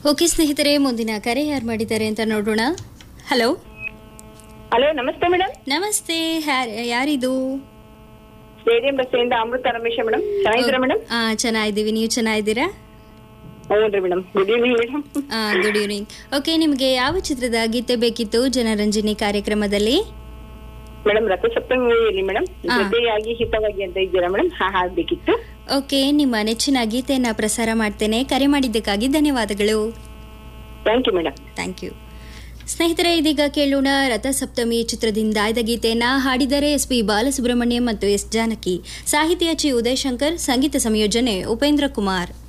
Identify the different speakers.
Speaker 1: Okay ಸ್ನೇಹಿತರೆ ಮುಂದಿನ ಕರೆ ಯಾರು ಮಾಡಿದ್ದಾರೆ ಅಂತ ನೋಡೋಣ ಹಲೋ
Speaker 2: ಹಲೋ ನಮಸ್ತೆ ಮೇಡಮ್
Speaker 1: ನಮಸ್ತೆ ಯಾರ್- ಯಾರಿದು
Speaker 2: ಸ್ಟೇಡಿಯಂ ಬಸ್ಸಿಂದ ಅಮೃತ ರಮೇಶ ಮೇಡಮ್ ಚೆನ್ನಾಗಿದ್ದೀರಾ ಮೇಡಮ್
Speaker 1: ಆ, ಚೆನ್ನಾಗಿದ್ದೀವಿ ನೀವು ಚೆನ್ನಾಗಿದ್ದೀರಾ
Speaker 2: ಹೌದ್ರಿ madam good evening madam
Speaker 1: good evening okay ನಿಮಗೆ ಯಾವ ಚಿತ್ರದ ಗೀತೆ ಬೇಕಿತ್ತು ಜನರಂಜನಿ ಕಾರ್ಯಕ್ರಮದಲ್ಲಿ
Speaker 2: ಮೇಡಮ್ ರಥಸಪ್ತಮಿಯಲ್ಲಿ ಮೇಡಮ್
Speaker 1: ಹಾ.
Speaker 2: ಜೊತೆಯಾಗಿ ಹಿತವಾಗಿ ಅಂತ ಇದ್ದೀರಾ ಮೇಡಮ್ ಹಾ ಹಾಡ್ಬೇಕಿತ್ತು
Speaker 1: ಓಕೆ ನಿಮ್ಮ ನೆಚ್ಚಿನ ಗೀತೆಯನ್ನ ಪ್ರಸಾರ ಮಾಡ್ತೇನೆ ಕರೆ ಮಾಡಿದ್ದಕ್ಕಾಗಿ ಧನ್ಯವಾದಗಳು
Speaker 2: thank you madam
Speaker 1: thank you ಸ್ನೇಹಿತರೆ ಇದೀಗ ಕೇಳೋಣ ರಥಸಪ್ತಮಿ ಚಿತ್ರದಿಂದ ಆಯ್ದ ಗೀತೆಯನ್ನ ಹಾಡಿದರೆ ಎಸ್ ಪಿ ಬಾಲಸುಬ್ರಹ್ಮಣ್ಯಂ ಮತ್ತು ಎಸ್ ಜಾನಕಿ ಸಾಹಿತ್ಯ ಚಿ ಉದಯಶಂಕರ್ ಸಂಗೀತ ಸಂಯೋಜನೆ ಉಪೇಂದ್ರ ಕುಮಾರ್